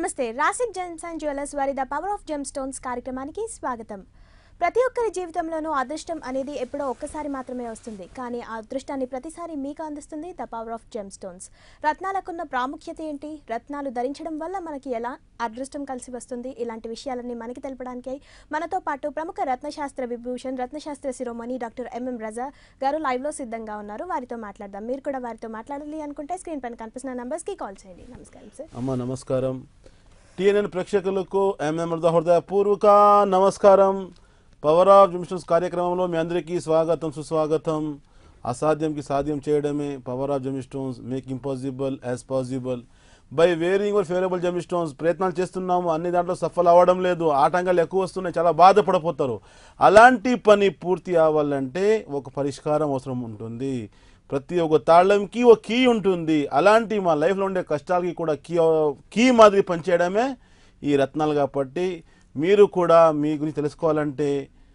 నమస్తే Rasik gems and jewellers వారి the power of gem stones కార్యక్రమానికి స్వాగతం ప్రతి ఒక్కరి జీవితంలోనూ అదృష్టం అనేది ఎప్పుడో ఒక్కసారి మాత్రమే వస్తుంది కానీ ఆ అదృష్టాన్ని ప్రతిసారి మీకు అందిస్తుంది the power of gem stones రత్నాలకున్న ప్రాముఖ్యత ఏంటి రత్నాలు ధరించడం వల్ల మనకి ఎలా అదృష్టం కలిసి వస్తుంది ఇలాంటి విషయాలన్నీ మనకి తెలపడానికి మనతో పాటు ప్రముఖ రత్నశాస్త్ర విభూషణ్ రత్నశాస్త్ర శిరోమణి డాక్టర్ ఎంఎం రజా గారు లైవ్లో సిద్ధంగా ఉన్నారు వారితో మాట్లాడదాం మీరు కూడా వారితో మాట్లాడాలి అనుకుంటే స్క్రీన్ పైన కనిపిస్తున్న నంబర్స్కి కాల్ చేయండి నమస్కారం సార్ అమ్మ నమస్కారం టిఎన్ఎన్ ప్రేక్షకులకు ఎంఎం హృదయపూర్వక నమస్కారం పవర్ ఆఫ్ జంక్షన్స్ కార్యక్రమంలో మీ అందరికీ స్వాగతం సుస్వాగతం అసాధ్యంకి సాధ్యం చేయడమే power of gem stones make impossible as possible by wearing your favourable gem stones ప్రయత్నాలు చేస్తున్నాము అన్ని దాంట్లో సఫల్ అవ్వడం లేదు ఆటంకాలు ఎక్కువ వస్తున్నాయి చాలా బాధపడిపోతారు అలాంటి పని పూర్తి అవ్వాలంటే ఒక పరిష్కారం అవసరం ఉంటుంది ప్రతి ఒక్క తాళంకి ఒక కీ ఉంటుంది అలాంటి మా లైఫ్లో ఉండే కష్టాలకి కూడా కీ కీ మాదిరి పనిచేయడమే ఈ రత్నాలు కాబట్టి మీరు కూడా మీ గురించి తెలుసుకోవాలంటే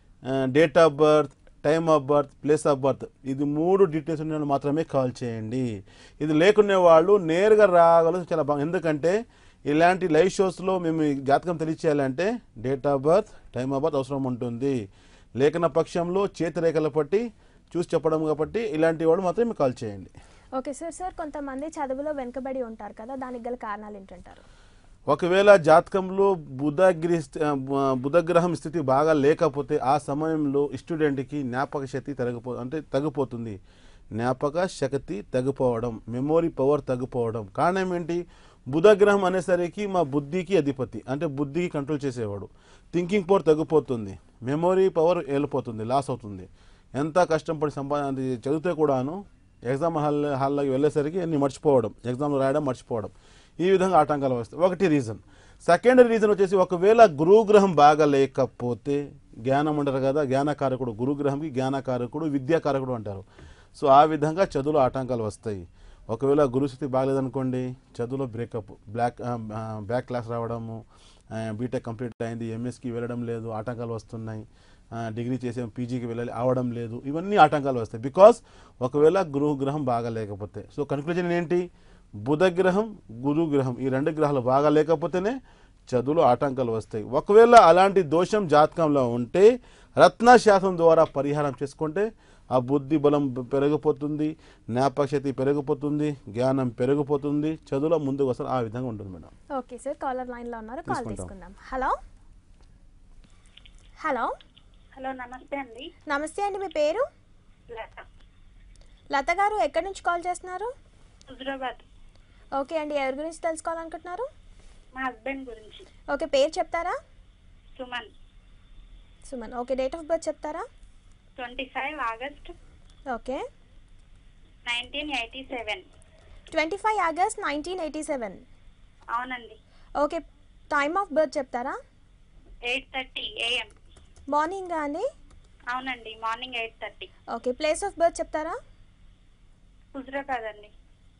date of birth time of birth place of birth ఇది మూడు డీటెయిల్స్ ఉన్న వాళ్ళు మాత్రమే కాల్ చేయండి ఇది లేకునే వాళ్ళు నేరుగా రాగలరు చాలా బాగా ఎందుకంటే ఇలాంటి లైవ్ షోస్లో మేము ఈ జాతకం తెలియచేయాలంటే date of birth time of birth అవసరం ఉంటుంది లేఖన పక్షంలో చేతిరేఖల పట్టి చూసి చెప్పడం కాబట్టి ఇలాంటి వాళ్ళు మాత్రమే కాల్ చేయండి ఓకే సార్ సార్ కొంతమంది చదువులో వెనుకబడి ఉంటారు కదా దానికి గల కారణాలు ఏంటంటారు ఒకవేళ జాతకంలో బుధగిరి స్థి- ఆ, బు- బుధగ్రహం స్థితి బాగా లేకపోతే ఆ సమయంలో స్టూడెంట్కి జ్ఞాపక శక్తి తగ్గిపో అంటే తగ్గిపోతుంది జ్ఞాపక శక్తి తగ్గిపోవడం మెమొరీ పవర్ తగ్గిపోవడం కారణం ఏంటి బుధగ్రహం అనేసరికి మా బుద్ధికి అధిపతి అంటే బుద్ధికి కంట్రోల్ చేసేవాడు థింకింగ్ పవర్ తగ్గిపోతుంది మెమొరీ పవర్ వెళ్ళిపోతుంది లాస్ అవుతుంది ఎంత కష్టపడి సంపా అది చదివితే కూడాను ఎగ్జామ్ హాల్ హాల్లోకి వెళ్ళేసరికి అన్ని మర్చిపోవడం ఎగ్జామ్లో రాయడం మర్చిపోవడం ఈ విధంగా ఆటంకాలు వస్తాయి ఒకటి రీజన్ సెకండ్ రీజన్ వచ్చేసి ఒకవేళ గురుగ్రహం బాగా లేకపోతే జ్ఞానం అంటారు కదా జ్ఞానకారకుడు గురుగ్రహంకి జ్ఞానకారకుడు విద్యాకారకుడు అంటారు సో ఆ విధంగా చదువులో ఆటంకాలు వస్తాయి ఒకవేళ గురుస్థితి బాగలేదనుకోండి చదువులో బ్రేకప్ బ్లాక్ బ్యాక్ క్లాస్ రావడము బీటెక్ కంప్లీట్ అయింది ఎంఎస్కి వెళ్ళడం లేదు ఆటంకాలు వస్తున్నాయి ఆ, డిగ్రీ చేసే పీజీకి వెళ్ళాలి అవడం లేదు ఇవన్నీ ఆటంకాలు వస్తాయి బికాస్ ఒకవేళ గురు గ్రహం బాగా లేకపోతే సో కన్క్లూజన్ ఏంటి బుధగ్రహం గురుగ్రహం ఈ రెండు గ్రహాలు బాగా లేకపోతేనే చదువులో ఆటంకాలు వస్తాయి ఒకవేళ అలాంటి దోషం జాతకంలో ఉంటే రత్నశాస్త్రం ద్వారా పరిహారం చేసుకుంటే ఆ బుద్ధి బలం పెరిగిపోతుంది జ్ఞాపకశక్తి పెరిగిపోతుంది జ్ఞానం పెరిగిపోతుంది చదువులో ముందుకు వస్తారు ఆ విధంగా ఉంటుంది మేడం ఓకే సార్ కాలర్ లైన్లో ఉన్నారు కాల్ తీసుకుంటాం. తీసుకుందాం హలో హలో హలో నమస్తే అండి నమస్తే అండి మీ పేరు లత లత గారు ఎక్కడి నుంచి కాల్ చేస్తున్నారు హుజరాబాద్ ఓకే అండి ఎవరి గురించి తెలుసుకోవాలనుకుంటున్నారు మా హస్బెండ్ గురించి ఓకే పేరు చెప్తారా Suman Suman okay date of birth చెప్తారా twenty five August okay nineteen eighty seven twenty five August nineteen eighty seven అవునండి ఓకే టైమ్ ఆఫ్ బర్త్ చెప్తారా ఎయిట్ థర్టీ ఏఎం మార్నింగా అండి అవునండి morning eight thirty okay place of birth చెప్తారా హుజరాబాద్ అండి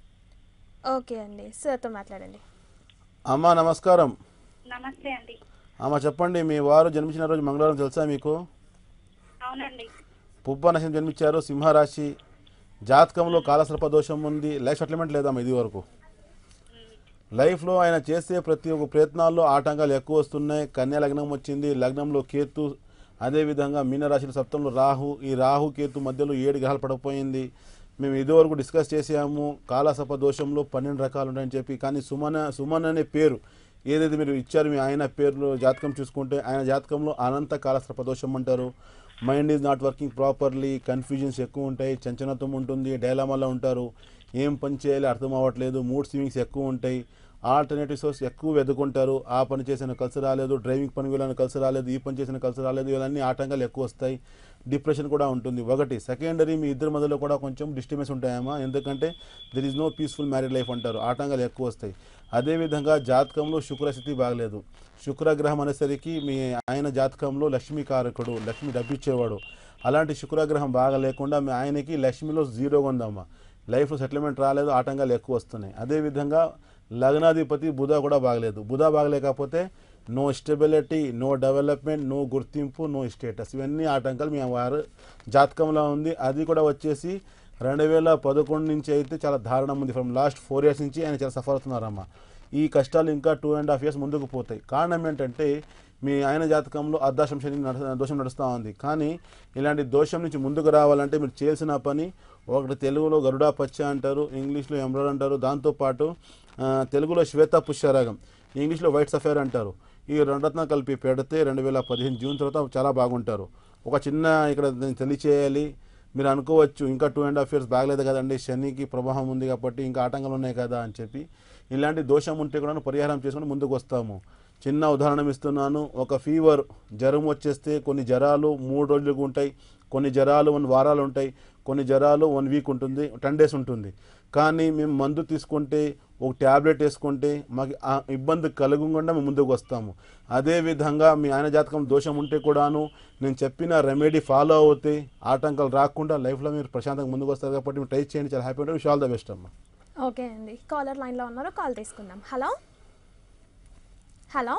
okay అండి సార్తో మాట్లాడండి అమ్మా నమస్కారం నమస్తే అండి అమ్మ చెప్పండి మీ వారు జన్మించిన రోజు మంగళవారం తెలుసా మీకు అవునండి పుబ్బ నక్షత్రం జన్మించారు సింహరాశి జాతకంలో కాలసర్ప దోషం ఉంది లైఫ్ సెటిల్మెంట్ లేదమ్మా ఇది వరకు లైఫ్లో ఆయన చేసే ప్రతి ఒక్క ప్రయత్నాల్లో ఆటంకాలు ఎక్కువ వస్తున్నాయి కన్యా లగ్నం వచ్చింది లగ్నంలో కేతు అదేవిధంగా మీనరాశిలో సప్తంలో రాహు ఈ రాహు కేతు మధ్యలో ఏడు గ్రహాలు పడిపోయింది మేము ఇదివరకు డిస్కస్ చేసాము కాలసర్ప దోషంలో పన్నెండు రకాలు ఉన్నాయని చెప్పి కానీ సుమన సుమన్ అనే పేరు ఏదైతే మీరు ఇచ్చారు మీ ఆయన పేరులో జాతకం చూసుకుంటే ఆయన జాతకంలో అనంత కాలసర్ప దోషం అంటారు mind is not working properly confusions ఎక్కువ ఉంటాయి చంచనత్వం ఉంటుంది డైలామాలో ఉంటారు ఏం పని చేయాలి అర్థం అవ్వట్లేదు మూడ్ స్వింగ్స్ ఎక్కువ ఉంటాయి ఆల్టర్నేటివ్ సోర్స్ ఎక్కువ వెతుకుంటారు ఆ పని చేసిన కలిసి రాలేదు డ్రైవింగ్ పని వీళ్ళని కలిసి రాలేదు ఈ పని చేసిన కలిసి రాలేదు ఇవన్నీ ఆటంకాలు ఎక్కువ వస్తాయి డిప్రెషన్ కూడా ఉంటుంది ఒకటి సెకండరీ మీ ఇద్దరి మధ్యలో కూడా కొంచెం డిస్టర్బెన్స్ ఉంటాయమ్మా ఎందుకంటే there is no peaceful married life అంటారు ఆటంకాలు ఎక్కువ వస్తాయి అదేవిధంగా జాతకంలో శుక్రస్థితి బాగలేదు శుక్రగ్రహం అనేసరికి మీ ఆయన జాతకంలో లక్ష్మీకారకుడు లక్ష్మి డబ్బిచ్చేవాడు అలాంటి శుక్రగ్రహం బాగా లేకుండా మీ ఆయనకి లక్ష్మిలో జీరోగా ఉందమ్మా లైఫ్లో సెటిల్మెంట్ రాలేదు ఆటంకాలు ఎక్కువ వస్తున్నాయి అదేవిధంగా లగ్నాధిపతి బుధ కూడా బాగలేదు బుధ బాగలేకపోతే no stability no development no గుర్తింపు నో స్టేటస్ ఇవన్నీ ఆటంకాలు మీ వారు జాతకంలో ఉంది అది కూడా వచ్చేసి రెండు వేల పదకొండు నుంచి అయితే చాలా దారుణం ఉంది ఫ్రమ్ లాస్ట్ ఫోర్ ఇయర్స్ నుంచి ఆయన చాలా సఫర్ అవుతున్నారమ్మా ఈ కష్టాలు ఇంకా టూ అండ్ హాఫ్ ఇయర్స్ ముందుకు పోతాయి కారణం ఏంటంటే మీ ఆయన జాతకంలో అర్ధాశం శని నడ- దోషం నడుస్తూ ఉంది కానీ ఇలాంటి దోషం నుంచి ముందుకు రావాలంటే మీరు చేయాల్సిన పని ఒకటి తెలుగులో గరుడా పచ్చ అంటారు ఇంగ్లీష్లో ఎమ్రాయిడ్ అంటారు దాంతోపాటు ఆ, తెలుగులో శ్వేత పుష్యరాగం ఇంగ్లీష్లో వైట్ సఫైర్ అంటారు ఈ రెండు రత్నాలు కలిపి పెడితే రెండు వేల పదిహేను జూన్ తర్వాత చాలా బాగుంటారు ఒక చిన్న ఇక్కడ నేను తెలియచేయాలి మీరు అనుకోవచ్చు ఇంకా టూ అండ్ హాఫ్ ఇయర్స్ బాగలేదు కదండి శనికి ప్రభావం ఉంది కాబట్టి ఇంకా ఆటంకాలు ఉన్నాయి కదా అని చెప్పి ఇలాంటి దోషం ఉంటే కూడా పరిహారం చేసుకుని ముందుకు వస్తాము చిన్న ఉదాహరణ ఇస్తున్నాను ఒక ఫీవర్ జ్వరం వచ్చేస్తే కొన్ని జ్వరాలు మూడు రోజులకు ఉంటాయి కొన్ని జ్వరాలు వన్ వారాలు ఉంటాయి కొన్ని జ్వరాలు వన్ వీక్ ఉంటుంది టెన్ డేస్ ఉంటుంది కానీ మేము మందు తీసుకుంటే ఒక ట్యాబ్లెట్ వేసుకుంటే మాకు ఆ ఇబ్బంది కలగకుండా మేము ముందుకు వస్తాము అదేవిధంగా మీ ఆయన జాతకం దోషం ఉంటే కూడాను నేను చెప్పిన రెమెడీ ఫాలో అవుతే ఆటంకాలు రాకుండా లైఫ్లో మీరు ప్రశాంతంగా ముందుకు వస్తారు కాబట్టి మీరు ట్రై చేయండి చాలా హ్యాపీ ఉంటుంది విష్ ఆల్ ద బెస్ట్ అమ్మా ఓకే అండి కాలర్ లైన్లో ఉన్నారు కాల్ తీసుకుందాం హలో హలో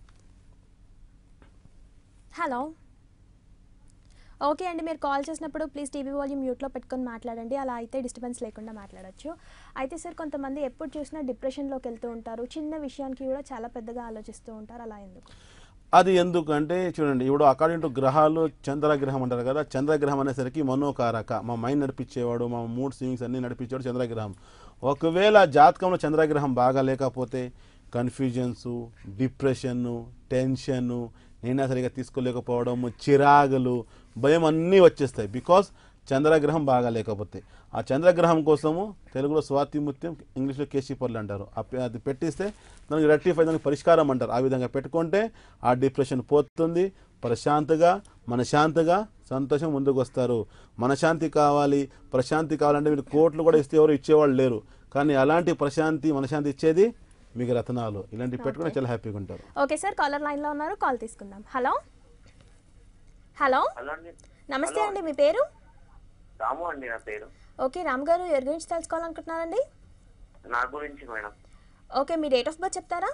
హలో ఓకే అండి మీరు కాల్ చేసినప్పుడు ప్లీజ్ టీవీ వాల్యూమ్ మ్యూట్లో పెట్టుకొని మాట్లాడండి అలా అయితే డిస్టర్బెన్స్ లేకుండా మాట్లాడొచ్చు అయితే సార్ కొంతమంది ఎప్పుడు చూసినా డిప్రెషన్లోకి వెళ్తూ ఉంటారు చిన్న విషయానికి కూడా చాలా పెద్దగా ఆలోచిస్తూ ఉంటారు అలా ఎందుకు అది ఎందుకంటే చూడండి ఇప్పుడు అకార్డింగ్ టు గ్రహాలు చంద్రగ్రహం అంటారు కదా చంద్రగ్రహం అనేసరికి మనోకారక మా మైండ్ నడిపించేవాడు మా మూడ్ స్వింగ్స్ అన్ని నడిపించేవాడు చంద్రగ్రహం ఒకవేళ జాతకంలో చంద్రగ్రహం బాగా లేకపోతే కన్ఫ్యూజన్స్ డిప్రెషన్ను టెన్షన్ను నేను సరిగా తీసుకోలేకపోవడము చిరాగులు భయం అన్నీ వచ్చేస్తాయి బికాస్ చంద్రగ్రహం బాగా లేకపోతే ఆ చంద్రగ్రహం కోసము తెలుగులో స్వాతిముత్యం ఇంగ్లీష్లో కేసీపర్లు అంటారు ఆ పె- అది పెట్టిస్తే దానికి రెక్టిఫై దానికి పరిష్కారం అంటారు ఆ విధంగా పెట్టుకుంటే ఆ డిప్రెషన్ పోతుంది ప్రశాంతగా మనశాంతిగా సంతోషం ముందుకు వస్తారు మనశాంతి కావాలి ప్రశాంతి కావాలంటే మీరు కోట్లు కూడా ఇస్తే ఎవరు ఇచ్చేవాళ్ళు లేరు కానీ అలాంటి ప్రశాంతి మనశాంతి ఇచ్చేది మీకు రత్నాలు ఇలాంటివి పెట్టుకుని చాలా హ్యాపీగా ఉంటారు ఓకే సార్ కాలర్ లైన్లో ఉన్నారు కాల్ తీసుకుందాం హలో హలో హలో అండి నమస్తే అండి మీ పేరు రాము అండి నా పేరు ఓకే రామ్ గారు ఎవరి గురించి తెలుసుకోవాలనుకుంటున్నారండి నా గురించి మేడం ఓకే మీ డేట్ ఆఫ్ బర్త్ చెప్తారా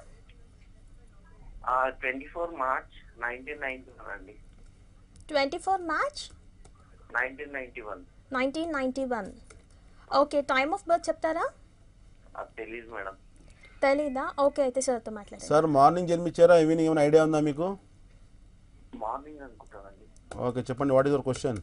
twenty four March nineteen ninety one అండి twenty four March nineteen ninety one nineteen ninety one okay time of birth చెప్తారా అది తెలీదు మేడం తెలీదా ఓకే అయితే సార్తో మాట్లాడండి సార్ మార్నింగ్ జన్మించారా ఈవినింగ్ ఏమైనా ఐడియా ఉందా మీకు మార్నింగ్ అనుకుంటానండి ఓకే చెప్పండి what is your question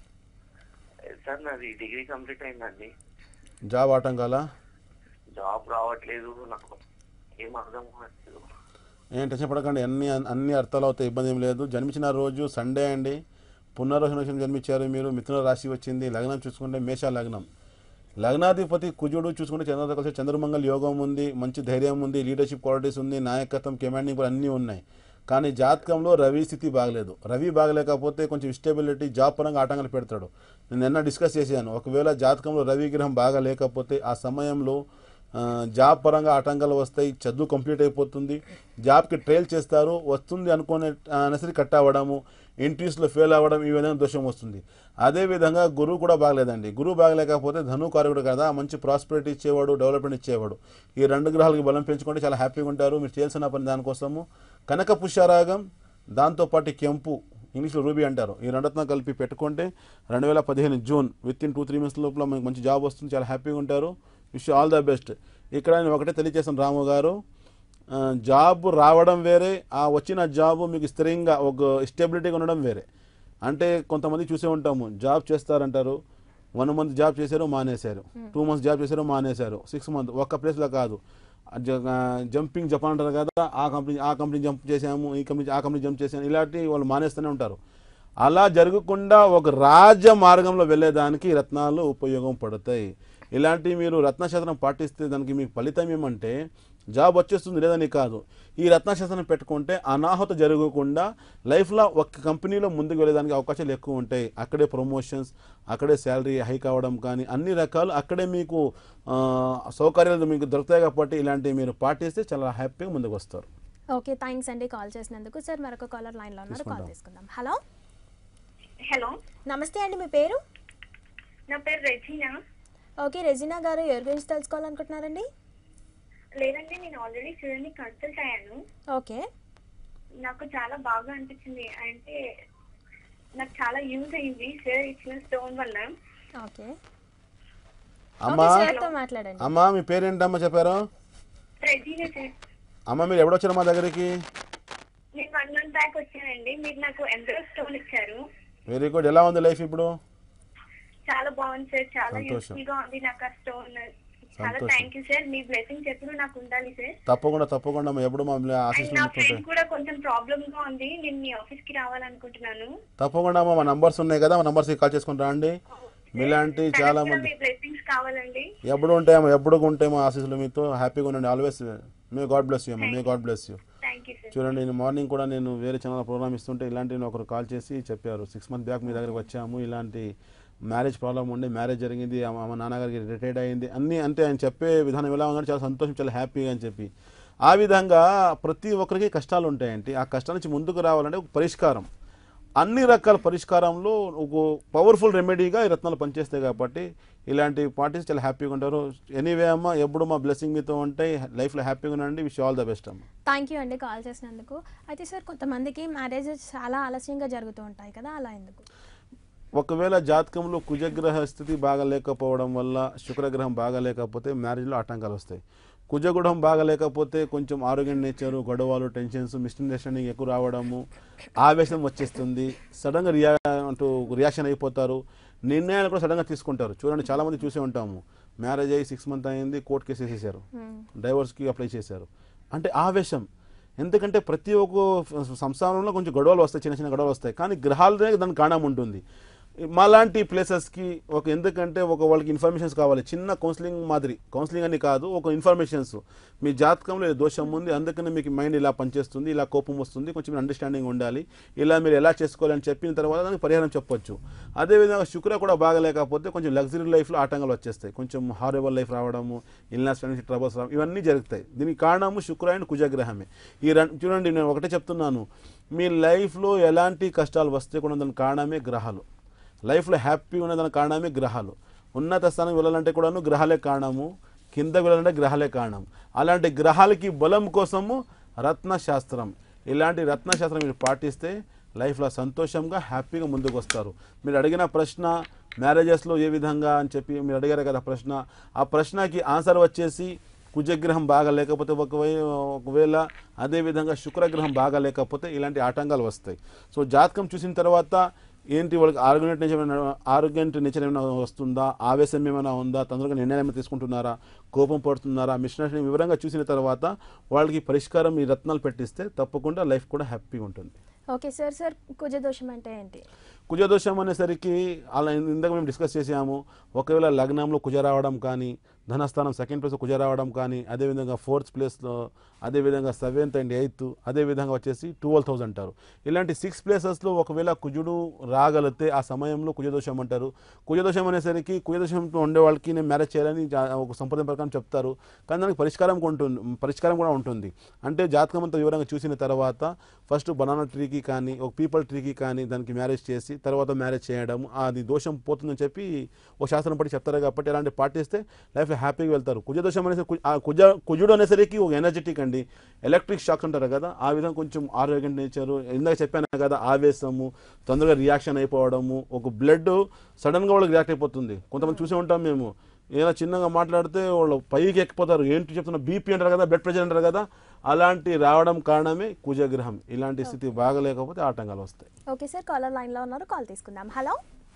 sir నాది డిగ్రీ కంప్లీట్ అయిందండి జాబ్ ఆటంకాలా జాబ్ రావట్లేదు నాకు ఏం అర్థం కావట్లేదు ఏం టెన్షన్ పడకండి అన్ని అన్ని అర్థాలు అవుతాయి ఇబ్బంది ఏం లేదు జన్మించిన రోజు సండే అండి పునర్వస నక్షత్రం జన్మించారు మీరు మిథున రాశి వచ్చింది లగ్నం చూసుకుంటే మేష లగ్నం లగ్నాధిపతి కుజుడు చూసుకుంటే చంద్రతో కలిసి చంద్రమంగళ యోగం ఉంది మంచి ధైర్యం ఉంది లీడర్షిప్ క్వాలిటీస్ ఉంది నాయకత్వం కమాండింగ్ కూడా అన్నీ ఉన్నాయి కానీ జాతకంలో రవి స్థితి బాగలేదు రవి బాగలేకపోతే కొంచెం స్టెబిలిటీ జాబ్ పరంగా ఆటంకాలు పెడతాడు నేను నిన్న డిస్కస్ చేశాను ఒకవేళ జాతకంలో రవి గ్రహం బాగా లేకపోతే ఆ సమయంలో ఆ, జాబ్ పరంగా ఆటంకాలు వస్తాయి చదువు కంప్లీట్ అయిపోతుంది జాబ్కి ట్రయల్ చేస్తారు వస్తుంది అనుకునే అనేసరి కట్ అవ్వడము ఇంట్రీస్లో ఫెయిల్ అవ్వడం ఈ విధంగా దోషం వస్తుంది అదేవిధంగా గురువు కూడా బాగలేదండి గురువు బాగలేకపోతే ధను కారకుడు కదా మంచి ప్రాస్పెరిటీ ఇచ్చేవాడు డెవలప్మెంట్ ఇచ్చేవాడు ఈ రెండు గ్రహాలకి బలం పెంచుకుంటే చాలా హ్యాపీగా ఉంటారు మీరు చేయాల్సిన పని దానికోసము కనక పుష్యరాగం దాంతోపాటు కెంపు ఇంగ్లీష్లో రూబీ అంటారు ఈ రెండత్న కలిపి పెట్టుకుంటే రెండు వేల పదిహేను June within two three months లోపల మనకు మంచి జాబ్ వస్తుంది చాలా హ్యాపీగా ఉంటారు విష్ ఆల్ ద బెస్ట్ ఇక్కడ నేను ఒకటే తెలియజేస్తాను రాము గారు ఆ, జాబ్ రావడం వేరే ఆ వచ్చిన జాబ్ మీకు స్థిరంగా ఒక స్టెబిలిటీగా ఉండడం వేరే అంటే కొంతమంది చూసే ఉంటాము జాబ్ చేస్తారంటారు వన్ మంత్ జాబ్ చేశారు మానేశారు టూ మంత్స్ జాబ్ చేశారు మానేశారు సిక్స్ మంత్ ఒక్క ప్లేస్లో కాదు జంపింగ్ జపాన్ అంటారు కదా ఆ కంపెనీ ఆ కంపెనీ జంప్ చేసాము ఈ కంపెనీ ఆ కంపెనీ జంప్ చేసాము ఇలాంటి వాళ్ళు మానేస్తూనే ఉంటారు అలా జరగకుండా ఒక రాజ మార్గంలో వెళ్ళేదానికి ఈ రత్నాలు ఉపయోగం పడతాయి ఇలాంటి మీరు రత్నశాస్త్రం పాటిస్తే దానికి మీకు ఫలితం ఏమంటే జాబ్ వచ్చేస్తుంది లేదని కాదు ఈ రత్నశాస్త్రం పెట్టుకుంటే అనాహత జరగకుండా లైఫ్లో ఒక కంపెనీలో ముందుకు వెళ్ళేదానికి అవకాశాలు ఎక్కువ ఉంటాయి అక్కడే ప్రమోషన్స్ అక్కడే శాలరీ హైక్ అవ్వడం కానీ అన్ని రకాలు అక్కడే మీకు ఆ, సౌకర్యాలు మీకు దొరుకుతాయి కాబట్టి ఇలాంటివి మీరు పాటిస్తే చాలా హ్యాపీగా ముందుకు వస్తారు ఓకే థ్యాంక్స్ అండి కాల్ చేసినందుకు సార్ మరొక కాలర్ లైన్లో ఉన్నారు కాల్ తీసుకుందాం హలో హలో నమస్తే అండి మీ పేరు నా పేరు రెజీనా ఓకే రెజినా గారు ఎవరి గురించి తెలుసుకోవాలనుకుంటున్నారండి లేదంటే నేను ఆల్రెడీ చూడండి కన్సల్ట్ అయ్యాను ఓకే నాకు చాలా బాగా అనిపించింది అంటే నాకు చాలా యూజ్ అయింది సార్ ఇచ్చిన స్టోన్ వల్ల ఓకే అమ్మా ఓకే సార్తో మాట్లాడండి అమ్మా మీ పేరేంటమ్మా చెప్పారు రెడీగా సార్ అమ్మ మీరు ఎప్పుడు వచ్చారు మా దగ్గరికి నేను వన్ మంత్ బ్యాక్ వచ్చానండి మీరు నాకు ఎంబ్రో స్టోన్ ఇచ్చారు వెరీ గుడ్ ఎలా ఉంది లైఫ్ ఇప్పుడు చాలా బాగుంది సార్ చాలా సంతోషం. యూస్ఫుల్ గా ఉంది నాకు ఆ స్టోన్ చాలా సంతోషం. థ్యాంక్ యూ సార్ మీ బ్లెస్సింగ్స్ ఎప్పుడు నాకు ఉండాలి సార్ తప్పకుండా తప్పకుండా అమ్మ, ఎప్పుడు మమ్మల్ని అండ్ ఆశీస్సులు నా ఉంటుంటాయి ఫ్రెండ్ కూడా కొంచెం ప్రాబ్లమ్ గా ఉంది నేను మీ ఆఫీస్ కి రావాలనుకుంటున్నాను తప్పకుండా అమ్మ మా నంబర్స్ ఉన్నాయి కదా మా నంబర్స్కి కాల్ చేసుకుని రండి మీలాంటి తనకు చాలా కూడా మంది మీ బ్లెస్సింగ్స్ కావాలండి ఎప్పుడు ఉంటాయమ్మా ఎప్పుడు ఉంటాయి మా ఆశీస్సులు మీతో హ్యాపీగా ఉండండి always may God bless you అమ్మ may God bless you thank you sir చూడండి నేను మార్నింగ్ కూడా నేను వేరే ఛానల్ ప్రోగ్రామ్ ఇస్తుంటే ఇలాంటి ఒకరు కాల్ చేసి చెప్పారు సిక్స్ మంత్ బ్యాక్ మీ దగ్గరికి వచ్చాము ఇలాంటి మ్యారేజ్ ప్రాబ్లం ఉండి మ్యారేజ్ జరిగింది ఆమె మా నాన్నగారికి రిటైర్డ్ అయింది అన్నీ అంటే ఆయన చెప్పే విధానం ఎలా ఉందంటే చాలా సంతోషం చాలా హ్యాపీగా అని చెప్పి ఆ విధంగా ప్రతి ఒక్కరికి కష్టాలు ఉంటాయండి ఆ కష్టాల నుంచి ముందుకు రావాలంటే ఒక పరిష్కారం అన్ని రకాల పరిష్కారంలో ఒక పవర్ఫుల్ రెమెడీగా ఈ రత్నాలు పనిచేస్తాయి కాబట్టి ఇలాంటి పార్టీస్ చాలా హ్యాపీగా ఉంటారు ఎనీవే అమ్మ ఎప్పుడు మా బ్లెస్సింగ్ మీతో ఉంటాయి లైఫ్లో హ్యాపీగా ఉండండి విష్ ఆల్ ద బెస్ట్ అమ్మ థ్యాంక్ యూ అండి కాల్ చేసినందుకు అయితే సార్ కొంతమందికి మ్యారేజెస్ చాలా ఆలస్యంగా జరుగుతూ ఉంటాయి కదా అలా ఎందుకు ఒకవేళ జాతకంలో కుజగ్రహ స్థితి బాగా లేకపోవడం వల్ల శుక్రగ్రహం బాగా లేకపోతే మ్యారేజ్లో ఆటంకాలు వస్తాయి కుజగుణం బాగా లేకపోతే కొంచెం ఆరోగ్యం నేచరు గొడవలు టెన్షన్స్ మిస్అండర్స్టాండింగ్ ఎక్కువ రావడము ఆవేశం వచ్చేస్తుంది సడన్గా రియా అంటూ రియాక్షన్ అయిపోతారు నిర్ణయాలు కూడా సడన్గా తీసుకుంటారు చూడండి చాలామంది చూసే ఉంటాము మ్యారేజ్ అయ్యి సిక్స్ మంత్ అయింది కోర్టు కేసు వేసేసారు డైవర్స్కి అప్లై చేశారు అంటే ఆవేశం ఎందుకంటే ప్రతి ఒక్క సంసారంలో కొంచెం గొడవలు వస్తాయి చిన్న చిన్న గొడవలు వస్తాయి కానీ గ్రహాలనే దానికి కారణం ఉంటుంది మాలాంటి ప్లేసెస్కి ఒక ఎందుకంటే ఒక వాళ్ళకి ఇన్ఫర్మేషన్స్ కావాలి చిన్న కౌన్సిలింగ్ మాదిరి కౌన్సిలింగ్ అని కాదు ఒక ఇన్ఫర్మేషన్స్ మీ జాతకంలో ఏదో దోషం ఉంది అందుకని మీకు మైండ్ ఇలా పనిచేస్తుంది ఇలా కోపం వస్తుంది కొంచెం అండర్స్టాండింగ్ ఉండాలి ఇలా మీరు ఎలా చేసుకోవాలని చెప్పిన తర్వాత దానికి పరిహారం చెప్పొచ్చు అదేవిధంగా శుక్ర కూడా బాగలేకపోతే కొంచెం లగ్జరీ లైఫ్లో ఆటంకాలు వచ్చేస్తాయి కొంచెం హారబుల్ లైఫ్ రావడము ఇల్నెస్ ఫైనాన్షియల్ ట్రబుల్స్ రావడం ఇవన్నీ జరుగుతాయి దీనికి కారణము శుక్ర అండ్ కుజగ్రహమే ఈ రెండు చూడండి నేను ఒకటే చెప్తున్నాను మీ లైఫ్లో ఎలాంటి కష్టాలు వస్తే కూడా దానికి కారణమే గ్రహాలు లైఫ్లో హ్యాపీగా ఉన్నదానికి కారణమే గ్రహాలు ఉన్నత స్థానం వెళ్ళాలంటే కూడాను గ్రహాలే కారణము కింద వెళ్ళాలంటే గ్రహాలే కారణం అలాంటి గ్రహాలకి బలం కోసము రత్న శాస్త్రం ఇలాంటి రత్న శాస్త్రం మీరు పాటిస్తే లైఫ్లో సంతోషంగా హ్యాపీగా ముందుకు వస్తారు మీరు అడిగిన ప్రశ్న మ్యారేజెస్లో ఏ విధంగా అని చెప్పి మీరు అడిగారు కదా ప్రశ్న ఆ ప్రశ్నకి ఆన్సర్ వచ్చేసి కుజగ్రహం బాగా లేకపోతే ఒకవే ఒకవేళ అదేవిధంగా శుక్రగ్రహం బాగా లేకపోతే ఇలాంటి ఆటంకాలు వస్తాయి సో జాతకం చూసిన తర్వాత ఏంటి వాళ్ళకి ఆరోగ్యం నేచర్ ఏమైనా ఆరోగ్యం నేచర్ ఏమైనా వస్తుందా ఆవేశం ఏమైనా ఉందా తొందరగా నిర్ణయం ఏమైనా తీసుకుంటున్నారా కోపం పడుతున్నారా మిషన్ వివరంగా చూసిన తర్వాత వాళ్ళకి పరిష్కారం ఈ రత్నాలు పెట్టిస్తే తప్పకుండా లైఫ్ కూడా హ్యాపీగా ఉంటుంది ఓకే సార్ సార్ కుజదోషం అంటే ఏంటి కుజదోషం అనేసరికి అలా ఇందాక మేము డిస్కస్ చేసాము ఒకవేళ లగ్నంలో కుజ రావడం కానీ ధనస్థానం సెకండ్ ప్లేస్లో కుజ రావడం కానీ అదేవిధంగా ఫోర్త్ ప్లేస్లో అదేవిధంగా సెవెంత్ అండ్ ఎయిత్ అదేవిధంగా వచ్చేసి ట్వెల్వ్ థౌసండ్ అంటారు ఇలాంటి సిక్స్ ప్లేసెస్లో ఒకవేళ కుజుడు రాగలిగితే ఆ సమయంలో కుజదోషం అంటారు కుజదోషం అనేసరికి కుజదోషంతో ఉండే వాళ్ళకి నేను మ్యారేజ్ చేయాలని జా- ఒక సంప్రదాయం ప్రకారం చెప్తారు కానీ దానికి పరిష్కారం కూడా ఉంటుంది పరిష్కారం కూడా ఉంటుంది అంటే జాతకం అంతా వివరంగా చూసిన తర్వాత ఫస్ట్ బనానా ట్రీకి కానీ ఒక పీపల్ ట్రీకి కానీ దానికి మ్యారేజ్ చేసి తర్వాత మ్యారేజ్ చేయడం అది దోషం పోతుందని చెప్పి ఒక శాస్త్రం పట్టి చెప్తారు కాబట్టి అలాంటి పాటిస్తే లైఫ్లో హ్యాపీగా వెళ్తారు కుజ దోషం అనేసి కు- ఆ కుజ కుజుడు అనేసరికి ఒక ఎనర్జెటిక్ అండి ఎలక్ట్రిక్ షాక్స్ అంటారు కదా ఆ విధంగా కొంచెం ఆరోగ్యం నేచరు ఇందాక చెప్పాను కదా ఆవేశము తొందరగా రియాక్షన్ అయిపోవడము ఒక బ్లడ్ సడన్గా వాళ్ళకి రియాక్ట్ అయిపోతుంది కొంతమంది చూసే ఉంటాం మేము ఏదైనా చిన్నగా మాట్లాడితే వాళ్ళు పైకి ఎక్కిపోతారు ఏంటి చెప్తున్నా బీపీ అంటారు కదా బ్లడ్ ప్రెషర్ అంటారు కదా అలాంటి రావడం కారణమే కుజగ్రహం ఇలాంటి స్థితి బాగలేకపోతే ఆటంకాలు వస్తాయి ఓకే సార్ కాలర్ లైన్లో ఉన్నారు కాల్ తీసుకుందాం హలో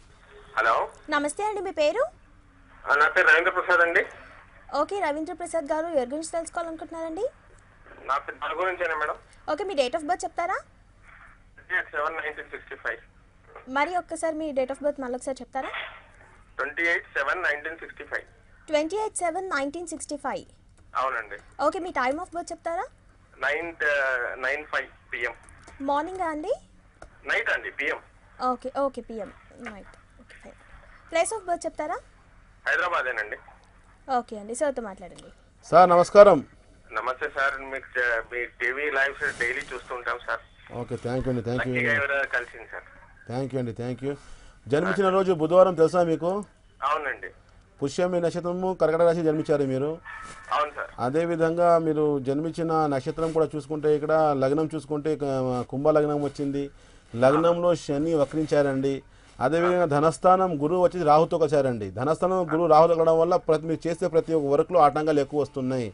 హలో నమస్తే అండి మీ పేరు ఆ, నా పేరు రవీంద్ర ప్రసాద్ అండి ఓకే రవీంద్ర ప్రసాద్ గారు ఎవరి గురించి తెలుసుకోవాలనుకుంటున్నారండి నా పేరు నా గురించేనా మేడం ఓకే మీ డేట్ ఆఫ్ బర్త్ చెప్తారా సెవెన్ నైన్టీన్ సిక్స్టీ ఫైవ్ మరి ఒక్కసారి మీ డేట్ ఆఫ్ బర్త్ మళ్ళీ ఒకసారి చెప్తారా twenty eight seven nineteen sixty five twenty eight seven nineteen sixty five అవునండి ఓకే మీ టైమ్ ఆఫ్ బర్త్ చెప్తారా నైన్ నైన్ ఫైవ్ పిఎం మార్నింగా అండి నైట్ అండి PM okay okay PM night okay fine place of birth చెప్తారా హైదరాబాదేనండి okay అండి సార్తో మాట్లాడండి సార్ నమస్కారం నమస్తే సార్ మీకు చ- మీ టీవీ లైవ్ డైలీ చూస్తుంటాం సార్ ఓకే థ్యాంక్ యూ అండి థ్యాంక్ యూ లక్కీగా ఎవరో కలిసింది సార్ థ్యాంక్ యూ అండి థ్యాంక్ యూ జన్మించిన రోజు బుధవారం తెలుసా మీకు అవునండి పుష్యమి నక్షత్రము కర్కట రాశి జన్మించారు మీరు అవును సార్ అదేవిధంగా మీరు జన్మించిన నక్షత్రం కూడా చూసుకుంటే ఇక్కడ లగ్నం చూసుకుంటే క- కుంభ లగ్నం వచ్చింది లగ్నంలో శని వక్రించారండి అదేవిధంగా ధనస్థానం గురువు వచ్చి రాహుతో కలిశారండి ధనస్థానం గురువు రాహుతో కలవడం వల్ల ప్రతి మీరు చేసే ప్రతి ఒక్క వర్క్లో ఆటంకాలు ఎక్కువ వస్తున్నాయి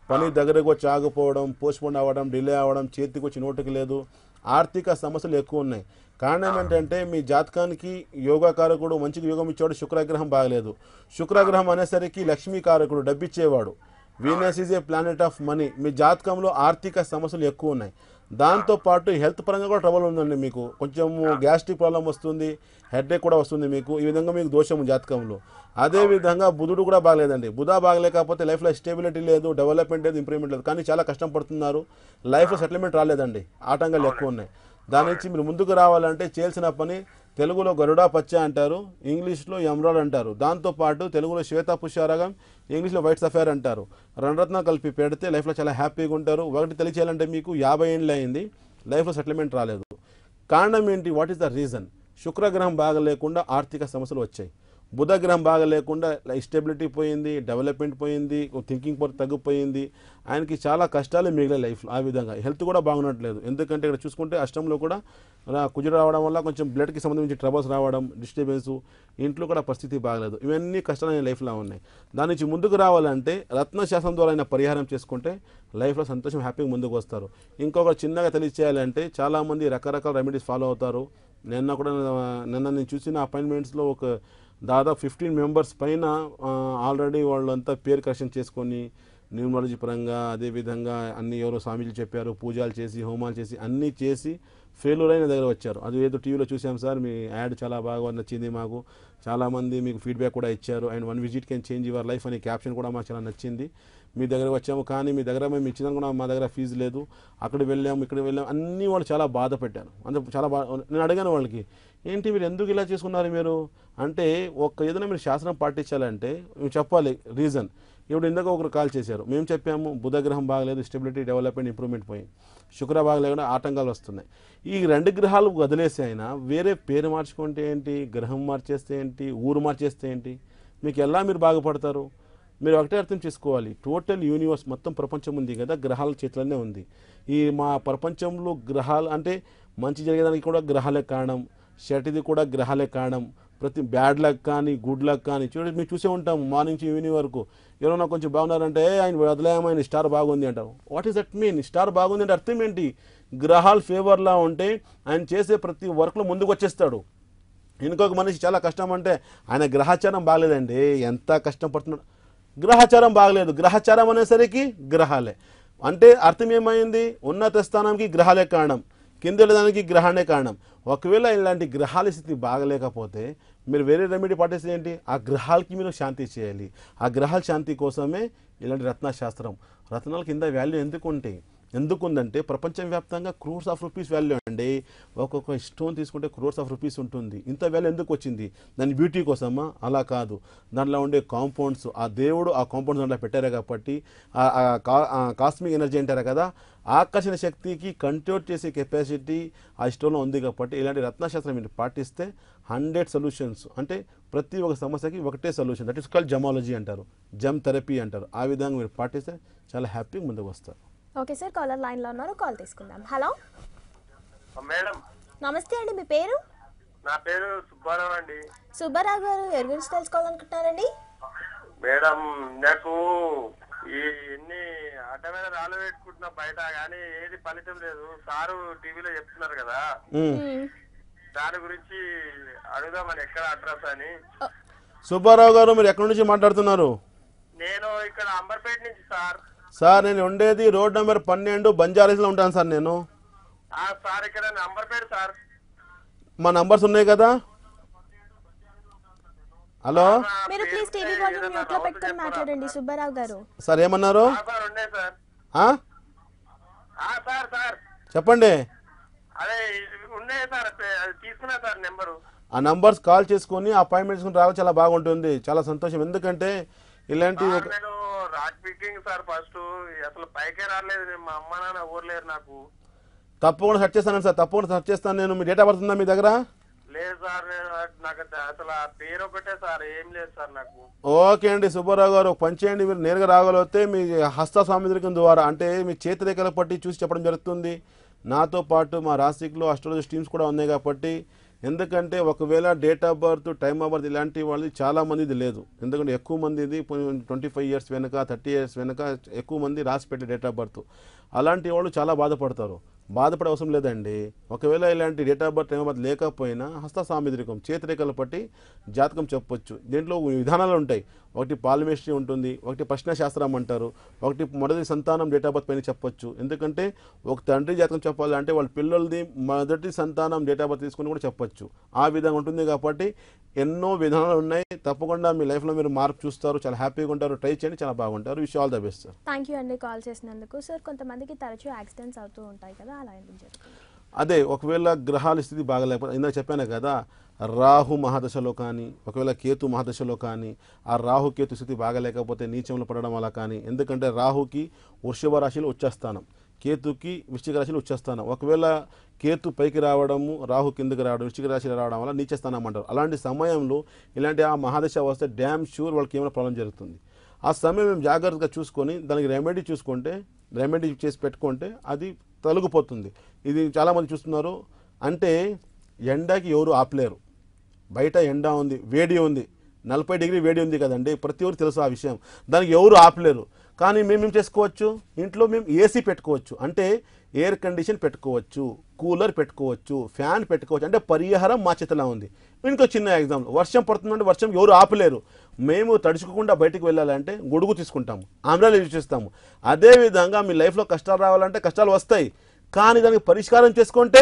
పని దగ్గరకు వచ్చి ఆగిపోవడం పోస్ట్పోన్ అవ్వడం డిలే అవ్వడం చేతికి వచ్చి నోటికి లేదు ఆర్థిక సమస్యలు ఎక్కువ ఉన్నాయి కారణం ఏంటంటే మీ జాతకానికి యోగాకారకుడు మంచిగా యోగం ఇచ్చేవాడు శుక్రగ్రహం బాగలేదు శుక్రగ్రహం అనేసరికి లక్ష్మీకారకుడు డబ్బిచ్చేవాడు Venus is a planet of money మీ జాతకంలో ఆర్థిక సమస్యలు ఎక్కువ ఉన్నాయి దాంతో పాటు హెల్త్ పరంగా కూడా ట్రబుల్ ఉందండి మీకు కొంచెం గ్యాస్ట్రిక్ ప్రాబ్లం వస్తుంది హెడేక్ కూడా వస్తుంది మీకు ఈ విధంగా మీకు దోషం జాతకంలో అదే విధంగా బుధుడు కూడా బాగలేదండి బుధ బాగలేకపోతే లైఫ్లో స్టేబిలిటీ లేదు డెవలప్మెంట్ లేదు ఇంప్రూవ్మెంట్ లేదు కానీ చాలా కష్టం పడుతున్నారు లైఫ్లో సెటిల్మెంట్ రాలేదండి ఆటంకాలు ఎక్కువ ఉన్నాయి దాని నుంచి మీరు ముందుకు రావాలంటే చేయాల్సిన పని తెలుగులో గరుడా పచ్చ అంటారు ఇంగ్లీష్లో ఎమ్రాడ్ అంటారు దాంతోపాటు తెలుగులో శ్వేత పుష్యారగం ఇంగ్లీష్లో వైట్ సఫేర్ అంటారు రెండు రత్నాలు కలిపి పెడితే లైఫ్లో చాలా హ్యాపీగా ఉంటారు ఒకటి తెలియచేయాలంటే మీకు యాభై ఏళ్ళు అయింది లైఫ్లో సెటిల్మెంట్ రాలేదు కారణం ఏంటి వాట్ ఈస్ ద రీజన్ శుక్రగ్రహం బాగా లేకుండా ఆర్థిక సమస్యలు వచ్చాయి బుధగ్రహం బాగా లేకుండా స్టెబిలిటీ పోయింది డెవలప్మెంట్ పోయింది థింకింగ్ పవర్ తగ్గిపోయింది ఆయనకి చాలా కష్టాలు మిగిలే లైఫ్లో ఆ విధంగా హెల్త్ కూడా బాగున్నట్లేదు ఎందుకంటే ఇక్కడ చూసుకుంటే అష్టంలో కూడా రా- కుజుడు రావడం వల్ల కొంచెం బ్లడ్కి సంబంధించి ట్రబుల్స్ రావడం డిస్టర్బెన్స్ ఇంట్లో కూడా పరిస్థితి బాగలేదు ఇవన్నీ కష్టాలు ఆయన లైఫ్లో ఉన్నాయి దాని నుంచి ముందుకు రావాలంటే రత్నశాస్త్రం ద్వారా ఆయన పరిహారం చేసుకుంటే లైఫ్లో సంతోషం హ్యాపీగా ముందుకు వస్తారు ఇంకొక చిన్నగా తెలియచేయాలంటే చాలామంది రకరకాల రెమెడీస్ ఫాలో అవుతారు నిన్న కూడా నిన్న నేను చూసిన అపాయింట్మెంట్స్లో ఒక దాదాపు ఫిఫ్టీన్ మెంబర్స్ పైన ఆల్రెడీ వాళ్ళంతా పేరు కరెక్షన్ చేసుకొని న్యూమరాలజీ పరంగా అదేవిధంగా అన్ని ఎవరో స్వామీజీలు చెప్పారు పూజలు చేసి హోమాలు చేసి అన్నీ చేసి ఫెయిల్యూర్ అయిన దగ్గర వచ్చారు అది ఏదో టీవీలో చూసాం సార్ మీ యాడ్ చాలా బాగా నచ్చింది మాకు చాలామంది మీకు ఫీడ్బ్యాక్ కూడా ఇచ్చారు and one visit can change your life అనే క్యాప్షన్ కూడా మాకు చాలా నచ్చింది మీ దగ్గర వచ్చాము కానీ మీ దగ్గర మేము ఇచ్చిన కూడా మా దగ్గర ఫీజు లేదు అక్కడ వెళ్ళాము ఇక్కడ వెళ్ళాము అన్నీ వాళ్ళు చాలా బాధ పెట్టారు అంటే చాలా బా నేను అడిగాను వాళ్ళకి ఏంటి మీరు ఎందుకు ఇలా చేసుకున్నారు మీరు అంటే ఒక ఏదైనా మీరు శాస్త్రం పాటించాలంటే మీరు చెప్పాలి రీజన్ ఇప్పుడు ఇందాక ఒకరు కాల్ చేశారు మేము చెప్పాము బుధగ్రహం బాగలేదు స్టెబిలిటీ డెవలప్మెంట్ ఇంప్రూవ్మెంట్ పోయింది శుక్ర బాగలేకుండా ఆటంకాలు వస్తున్నాయి ఈ రెండు గ్రహాలు వదిలేసి అయినా వేరే పేరు మార్చుకుంటే ఏంటి గ్రహం మార్చేస్తే ఏంటి ఊరు మార్చేస్తే ఏంటి మీకు ఎలా మీరు బాగుపడతారు మీరు ఒకటే అర్థం చేసుకోవాలి టోటల్ యూనివర్స్ మొత్తం ప్రపంచం ఉంది కదా గ్రహాల చేతిలోనే ఉంది ఈ మా ప్రపంచంలో గ్రహాలు అంటే మంచి జరిగేదానికి కూడా గ్రహాలే కారణం చెటిది కూడా గ్రహాలే కారణం ప్రతి బ్యాడ్ లక్ కానీ గుడ్ లక్ కానీ చూడండి మేము చూసే ఉంటాం మార్నింగ్ నుంచి ఈవినింగ్ వరకు ఎవరైనా కొంచెం బాగున్నారంటే "ఏ, ఆయన వదిలేమో ఆయన స్టార్ బాగుంది అంటారు what is that mean star బాగుంది అంటే అర్థం ఏంటి గ్రహాలు ఫేవర్లా ఉంటే ఆయన చేసే ప్రతి వర్క్లో ముందుకు వచ్చేస్తాడు ఇంకొక మనిషి చాలా కష్టం అంటే ఆయన గ్రహచారం బాగలేదండి ఎంత కష్టం పడుతున్నాడు గ్రహచారం బాగలేదు గ్రహచారం అనేసరికి గ్రహాలే అంటే అర్థం ఏమైంది ఉన్నత స్థానానికి గ్రహాలే కారణం కింద వెళ్ళడానికి గ్రహానే కారణం ఒకవేళ ఇలాంటి గ్రహాల స్థితి బాగలేకపోతే మీరు వేరే రెమెడీ పాటిస్తే ఏంటి ఆ గ్రహాలకి మీరు శాంతి చేయాలి ఆ గ్రహాల శాంతి కోసమే ఇలాంటి రత్నశాస్త్రం రత్నాల కింద వాల్యూ ఎందుకు ఉంటాయి ఎందుకుందంటే ప్రపంచవ్యాప్తంగా క్రోర్స్ ఆఫ్ రూపీస్ వాల్యూ అండి ఒక్కొక్క స్టోన్ తీసుకుంటే క్రోర్స్ ఆఫ్ రూపీస్ ఉంటుంది ఇంత వాల్యూ ఎందుకు వచ్చింది దాని బ్యూటీ కోసమా అలా కాదు దాంట్లో ఉండే కాంపౌండ్స్ ఆ దేవుడు ఆ కాంపౌండ్స్ దాంట్లో పెట్టారు కాబట్టి ఆ- ఆ కా- ఆ కాస్మిక్ ఎనర్జీ అంటారు కదా ఆకర్షణ శక్తికి కంట్రోల్ చేసే కెపాసిటీ ఆ స్టోన్లో ఉంది కాబట్టి ఇలాంటి రత్నశాస్త్రం మీరు పాటిస్తే హండ్రెడ్ సొల్యూషన్స్ అంటే ప్రతి ఒక్క సమస్యకి ఒకటే solution that is call gemology అంటారు జమ్ థెరపీ అంటారు ఆ విధంగా మీరు పాటిస్తే చాలా హ్యాపీగా ముందుకు వస్తారు ఓకే సార్ కాలర్ లైన్లో ఉన్నారు కాల్ తీసుకుందాం హలో మేడం నమస్తే అండి మీ పేరు నా పేరు సుబ్బారావు అండి సుబ్బారావు గారు ఎవరి గురించి తెలుసుకోవాలనుకుంటున్నారండి మేడం నాకు ఈ ఎన్ని అడ్డ మీద రాళ్ళు పెట్టుకుంటున్నా బయట కానీ ఏది ఫలితం లేదు సారు టీవీలో చెప్తున్నారు కదా మ్మ్. మ్మ్. దాని గురించి అడుగుదామని ఎక్కడ అడ్రస్ అని సుబ్బారావు గారు మీరు ఎక్కడి నుంచి మాట్లాడుతున్నారు నేను ఇక్కడ అంబర్పేట నుంచి సార్ సార్ నేను ఉండేది రోడ్ నెంబర్ పన్నెండు బంజారీస్లో ఉంటాను సార్ నేను ఆ సార్ ఇక్కడ అంబర్పేట సార్ మా నంబర్స్ ఉన్నాయి కదా హలో నా మీరు పేరు ప్లీజ్ టీవీ ఉంటే వాల్యూమ్ ఏదైనా మ్యూట్లో రౌతు పెట్టుకొని చెప్పరా? మాట్లాడండి సుబ్బారావు గారు సార్ ఏమన్నారు ఆ సార్ ఉండే సార్ ఆ? ఆ సార్ సార్ చెప్పండి అదే ఇది ఉండే సార్ అది తీసుకున్నా సార్ నెంబరు ఆ నంబర్స్ కాల్ చేసుకొని అపాయింట్మెంట్ తీసుకుని రావాలి చాలా బాగుంటుంది చాలా సంతోషం ఎందుకంటే ఇలాంటి సార్ ఒక- నేను రాక్ పికింగ్ సార్ ఫస్ట్ అసలు పైకే రాలేదు నేను మా అమ్మ నాన్న ఊర్లేరు నాకు తప్పకుండా సెర్చ్ చేస్తాను సార్ తప్పకుండా సెర్చ్ చేస్తాను నేను మీ డేట్ ఆఫ్ బర్త్ ఉందా మీ దగ్గర లేదు సార్ నేను నాకు అసలు ఆ పేరు ఒకటే సార్ ఏం లేదు సార్ నాకు ఓకే అండి సుబ్బారావు గారు ఒక పని చేయండి మీరు నేరుగా రాగలిగితే మీ హస్త సాముద్రికం ద్వారా అంటే మీ చేతి రేఖల పట్టి చూసి చెప్పడం జరుగుతుంది నాతో పాటు మా రాశిక్లో అస్ట్రాలజీ టీమ్స్ కూడా ఉన్నాయి కాబట్టి ఎందుకంటే ఒకవేళ date of birth time of birth ఇలాంటి వాళ్ళది చాలా మందిది లేదు ఎందుకంటే ఎక్కువ మందిది ట్వంటీ ఫైవ్ ఇయర్స్ వెనక థర్టీ ఇయర్స్ వెనక ఎక్కువ మంది రాసి పెట్టే డేట్ ఆఫ్ బర్త్ అలాంటి వాళ్ళు చాలా బాధపడతారు బాధపడే అవసరం లేదండి ఒకవేళ ఇలాంటి date of birth time of birth లేకపోయినా హస్త సామిద్రికం చేతిరేఖలు పట్టి జాతకం చెప్పొచ్చు దీంట్లో విధానాలు ఉంటాయి ఒకటి పాలిమిస్ట్రీ ఉంటుంది ఒకటి ప్రశ్న శాస్త్రం అంటారు ఒకటి మొదటి సంతానం డేట్ ఆఫ్ బర్త్ పైన చెప్పొచ్చు ఎందుకంటే ఒక తండ్రి జాతకం చెప్పాలంటే వాళ్ళ పిల్లలది మొదటి సంతానం డేట్ ఆఫ్ బర్త్ తీసుకుని కూడా చెప్పొచ్చు ఆ విధంగా ఉంటుంది కాబట్టి ఎన్నో విధానాలు ఉన్నాయి తప్పకుండా మీ లైఫ్లో మీరు మార్పు చూస్తారు చాలా హ్యాపీగా ఉంటారు ట్రై చేయండి చాలా బాగుంటారు wish all the best sir thank you అండి కాల్ చేసినందుకు సార్ కొంతమందికి తరచూ యాక్సిడెంట్స్ అవుతూ ఉంటాయి కదా అలా ఎందుకు జరుగుతుంది అదే ఒకవేళ గ్రహాల స్థితి బాగలేకపోతే ఇందాక చెప్పాను కదా రాహు మహాదశలో కానీ ఒకవేళ కేతు మహాదశలో కానీ ఆ రాహు కేతు స్థితి బాగలేకపోతే నీచంలో పడడం వల్ల కానీ ఎందుకంటే రాహుకి వృషభ రాశిలో వచ్చేస్తానం కేతుకి వృశ్చిక రాశిలో వచ్చేస్తానం ఒకవేళ కేతు పైకి రావడము రాహు కిందకి రావడం వృశ్చిక రాశిలో రావడం వల్ల నీచస్థానం అంటారు అలాంటి సమయంలో ఇలాంటి ఆ మహాదశ వస్తే డ్యామ్ షూర్ వాళ్ళకి ఏమైనా ప్రాబ్లం జరుగుతుంది ఆ సమయం మేము జాగ్రత్తగా చూసుకొని దానికి రెమెడీ చూసుకుంటే రెమెడీ చేసి పెట్టుకుంటే అది తొలగిపోతుంది ఇది చాలామంది చూస్తున్నారు అంటే ఎండకి ఎవరు ఆపలేరు బయట ఎండ ఉంది వేడి ఉంది నలభై డిగ్రీ వేడి ఉంది కదండి ప్రతి ఒక్కరు తెలుసు ఆ విషయం దానికి ఎవరు ఆపలేరు కానీ మేము ఏం చేసుకోవచ్చు ఇంట్లో మేము ఏసీ పెట్టుకోవచ్చు అంటే ఎయిర్ కండిషన్ పెట్టుకోవచ్చు కూలర్ పెట్టుకోవచ్చు ఫ్యాన్ పెట్టుకోవచ్చు అంటే పరిహారం మా చేతిలో ఉంది ఇంకో చిన్న ఎగ్జాంపుల్ వర్షం పడుతుందంటే వర్షం ఎవరు ఆపలేరు మేము తడుచుకోకుండా బయటికి వెళ్ళాలంటే గొడుగు తీసుకుంటాము ఆమ్రాలు యూజ్ చేస్తాము అదేవిధంగా మీ లైఫ్లో కష్టాలు రావాలంటే కష్టాలు వస్తాయి కానీ దానికి పరిష్కారం చేసుకుంటే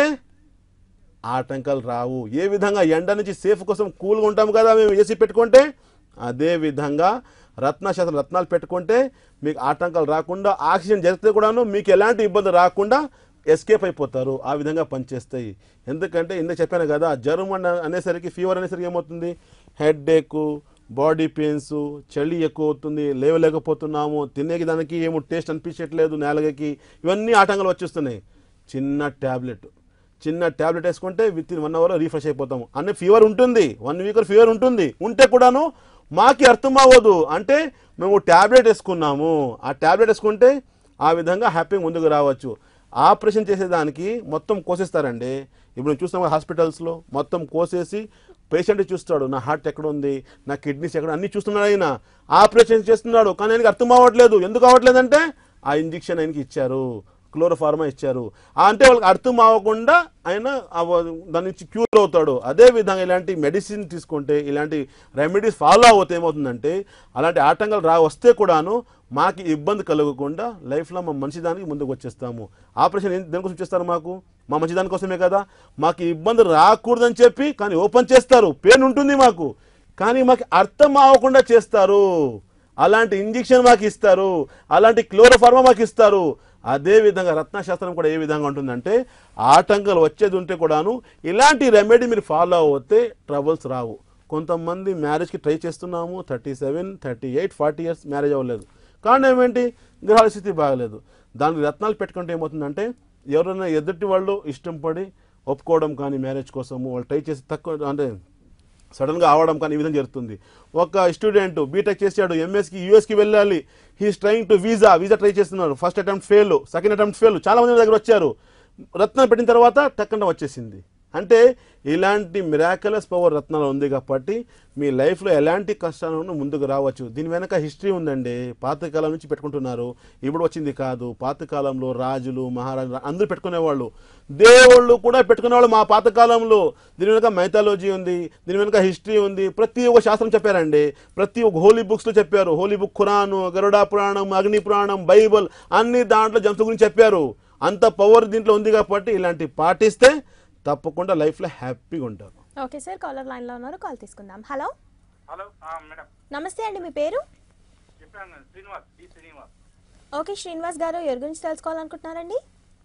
ఆటంకాలు రావు ఏ విధంగా ఎండ నుంచి సేఫ్ కోసం కూల్గా ఉంటాం కదా మేము ఏసీ పెట్టుకుంటే అదే విధంగా రత్నశాస్త్రం రత్నాలు పెట్టుకుంటే మీకు ఆటంకాలు రాకుండా ఆక్సిజన్ జరిగితే కూడాను మీకు ఎలాంటి ఇబ్బంది రాకుండా ఎస్కేప్ అయిపోతారు ఆ విధంగా పనిచేస్తాయి ఎందుకంటే ఇందాక చెప్పాను కదా జ్వరం అన్న- అనేసరికి ఫీవర్ అనేసరికి ఏమవుతుంది హెడ్ ఏక్ బాడీ పెయిన్స్ చలి ఎక్కువ అవుతుంది లేవలేకపోతున్నాము తినేకి దానికి ఏమో టేస్ట్ అనిపించట్లేదు నేలగకి ఇవన్నీ ఆటంకాలు వచ్చేస్తున్నాయి చిన్న ట్యాబ్లెట్ చిన్న ట్యాబ్లెట్ వేసుకుంటే విత్ ఇన్ వన్ అవర్లో రీఫ్రెష్ అయిపోతాము అన్ని ఫీవర్ ఉంటుంది వన్ వీక్ ఫీవర్ ఉంటుంది ఉంటే కూడాను మాకి అర్థం అవ్వదు అంటే మేము ట్యాబ్లెట్ వేసుకున్నాము ఆ ట్యాబ్లెట్ వేసుకుంటే ఆ విధంగా హ్యాపీగా ముందుకు రావచ్చు ఆపరేషన్ చేసేదానికి మొత్తం కోసేస్తారండి ఇప్పుడు మేము చూస్తాం హాస్పిటల్స్లో మొత్తం కోసేసి పేషెంట్ చూస్తాడు నా హార్ట్ ఎక్కడ ఉంది నా కిడ్నీస్ ఎక్కడ అన్ని చూస్తున్నాడు ఆయన ఆపరేషన్ చేస్తున్నాడు కానీ ఆయనకి అర్థం అవ్వట్లేదు ఎందుకు అవ్వట్లేదంటే ఆ ఇంజెక్షన్ ఆయనకి ఇచ్చారు క్లోరోఫార్మా ఇచ్చారు ఆ అంటే వాళ్ళకి అర్థం అవ్వకుండా ఆయన అవ- దాని నుంచి క్యూర్ అవుతాడు అదే విధంగా ఇలాంటి మెడిసిన్ తీసుకుంటే ఇలాంటి రెమెడీస్ ఫాలో అవుతే ఏమవుతుందంటే అలాంటి ఆటంకాలు రా వస్తే కూడాను మాకు ఇబ్బంది కలగకుండా లైఫ్లో మా మంచిదానికి ముందుకు వచ్చేస్తాము ఆపరేషన్ ఏం- దేనికోసం చేస్తారు మాకు మా మంచిదాని కోసమే కదా మాకు ఇబ్బంది రాకూడదని చెప్పి కానీ ఓపెన్ చేస్తారు పెయిన్ ఉంటుంది మాకు కానీ మాకు అర్థం అవ్వకుండా చేస్తారు అలాంటి ఇంజెక్షన్ మాకు ఇస్తారు అలాంటి క్లోరోఫార్మా మాకు ఇస్తారు అదే విధంగా రత్నశాస్త్రం కూడా ఏ విధంగా ఉంటుందంటే ఆటంకాలు వచ్చేది ఉంటే కూడాను ఇలాంటి రెమెడీ మీరు ఫాలో అవుతే ట్రబుల్స్ రావు కొంతమంది మ్యారేజ్కి ట్రై చేస్తున్నాము thirty seven thirty eight forty years marriage అవ్వలేదు కారణం ఏమేంటి గ్రహాల స్థితి బాగలేదు దానికి రత్నాలు పెట్టుకుంటే ఏమవుతుందంటే ఎవరైనా ఎదుటి వాళ్ళు ఇష్టం పడి ఒప్పుకోవడం కానీ మ్యారేజ్ కోసము వాళ్ళు ట్రై చేసి తక్కువ అంటే సడన్గా అవడం కానీ ఈ విధంగా జరుగుతుంది ఒక స్టూడెంట్ బీటెక్ చేశాడు ఎంఎస్కి యూఎస్కి వెళ్ళాలి he's trying to visa visa try చేస్తున్నారు first attempt fail second attempt fail చాలా మంది నా దగ్గర వచ్చారు రత్నం పెట్టిన తర్వాత టక్కన వచ్చేసింది అంటే ఇలాంటి మిరాకలస్ పవర్ రత్నాలు ఉంది కాబట్టి మీ లైఫ్లో ఎలాంటి కష్టాలను ముందుకు రావచ్చు దీని వెనక హిస్టరీ ఉందండి పాతకాలం నుంచి పెట్టుకుంటున్నారు ఇప్పుడు వచ్చింది కాదు పాతకాలంలో రాజులు మహారాజులు అందరూ పెట్టుకునేవాళ్ళు దేవుళ్ళు కూడా పెట్టుకునేవాళ్ళు మా పాతకాలంలో దీని వెనుక మైథాలజీ ఉంది దీని వెనుక హిస్టరీ ఉంది ప్రతి ఒక్క శాస్త్రం చెప్పారండి ప్రతి ఒక్క హోలీ బుక్స్లో చెప్పారు హోలీ బుక్ ఖురాను గరుడా పురాణం అగ్ని పురాణం బైబుల్ అన్ని దాంట్లో జంతు గురించి చెప్పారు అంత పవర్ దీంట్లో ఉంది కాబట్టి ఇలాంటి పాటిస్తే తప్పకుండా లైఫ్లో హ్యాపీగా ఉంటారు ఓకే సార్ కాలర్ లైన్లో ఉన్నారు కాల్ తీసుకుందాం హలో హలో మేడం నమస్తే అండి మీ పేరు చెప్పాను శ్రీనివాస్ డి శ్రీనివాస్ ఓకే శ్రీనివాస్ గారు ఎవరి గురించి తెలుసుకోవాలనుకుంటున్నారండి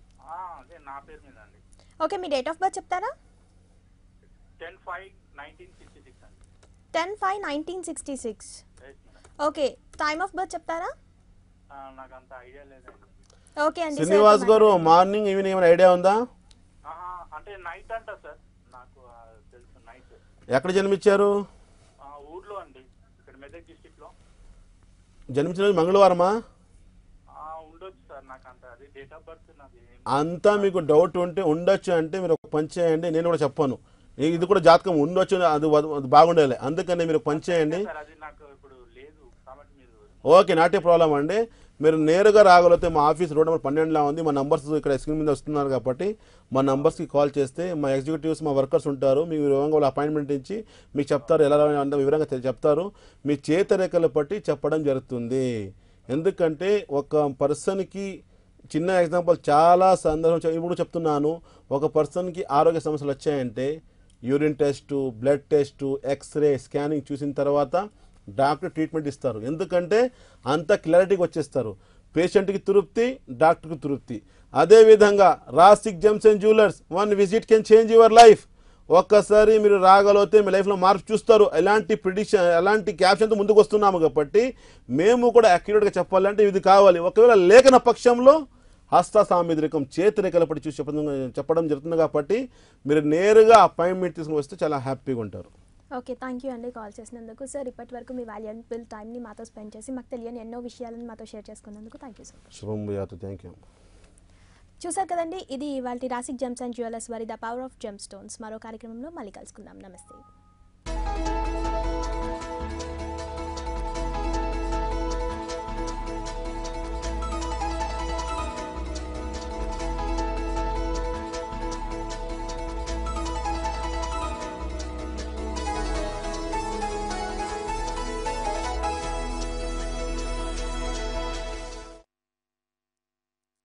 అదే నా పేరు మీద అండి ఓకే మీ డేట్ ఆఫ్ బర్త్ చెప్తారా ten five nineteen sixty six అండి ten five nineteen sixty six right madam okay time of birth చెప్తారా నాకు అంత ఐడియా లేదండి ఓకే అండి Srinivas sir garu morning evening ఏమైనా ఐడియా ఉందా ఆహా, అంటే నైట్ అంట సార్ నాకు ఆ, తెలుసు నైట్ ఎక్కడ జన్మించారు ఊర్లో అండి ఇక్కడ మెదక్ డిస్టిక్ లో జన్మించిన రోజు మంగళవారమా ఆ, ఉండొచ్చు సార్ నాకు అంత అది డేట్ ఆఫ్ బర్త్ నాది ఏం- అంతా మీకు డౌట్ ఉంటే ఉండొచ్చు అంటే మీరు ఒక పని చేయండి నేను కూడా చెప్పాను ఈ- ఇది కూడా జాతకం ఉండొచ్చు అది వద- అది బాగుండాలి అందుకని మీరు పని చేయండి సార్ అది నాకు ఇప్పుడు లేదు కాబట్టి మీరు ఓకే నాట్ ఏ ప్రాబ్లం అండి మీరు నేరుగా రాగలిగితే మా ఆఫీస్ రోడ్ నెంబర్ పన్నెండులో ఉంది మా నంబర్స్ ఇక్కడ స్క్రీన్ మీద వస్తున్నారు కాబట్టి మా నంబర్స్కి కాల్ చేస్తే మా ఎగ్జిక్యూటివ్స్ మా వర్కర్స్ ఉంటారు మీకు వివరంగా వాళ్ళ అపాయింట్మెంట్ ఇచ్చి మీకు చెప్తారు ఎలా అంత వివరంగా తె- చెప్తారు మీ చేతరేఖలు బట్టి చెప్పడం జరుగుతుంది ఎందుకంటే ఒక పర్సన్కి చిన్న ఎగ్జాంపుల్ చాలా సందర్భం చె- ఇప్పుడు చెప్తున్నాను ఒక పర్సన్కి ఆరోగ్య సమస్యలు వచ్చాయంటే urine test blood test X ray scanning చూసిన తర్వాత డాక్టర్ ట్రీట్మెంట్ ఇస్తారు ఎందుకంటే అంత క్లారిటీకి వచ్చేస్తారు పేషెంట్కి తృప్తి డాక్టర్కి తృప్తి అదేవిధంగా Rasik gems and jewellers one visit can change your life ఒక్కసారి మీరు రాగలిగితే మీ లైఫ్లో మార్పు చూస్తారు ఎలాంటి ప్రిడిక్షన్ ఎలాంటి క్యాప్షన్తో ముందుకు వస్తున్నాము కాబట్టి మేము కూడా అక్యురేట్గా చెప్పాలంటే ఇది కావాలి ఒకవేళ లేఖన పక్షంలో హస్త సామిద్రికం చేతిరేఖల పడి చూసి చెప్పడం చెప్పడం జరుగుతుంది కాబట్టి మీరు నేరుగా అపాయింట్మెంట్ తీసుకుని వస్తే చాలా హ్యాపీగా ఉంటారు ఓకే థ్యాంక్ యూ అండి కాల్ చేసినందుకు సార్ ఇప్పటి వరకు మీ వాల్యుబుల్ టైంని మాతో స్పెండ్ చేసి మాకు తెలియని ఎన్నో విషయాలను మాతో షేర్ చేసుకున్నందుకు థ్యాంక్ యూ సో మచ్ శుభం భూయాతు థ్యాంక్ యూ చూసారు కదండి ఇది ఇవాళ రాసిక్ జెమ్స్ అండ్ జ్యువెలర్స్ వారి the power of gem gemstones మరో కార్యక్రమంలో మళ్ళీ కలుసుకుందాం నమస్తే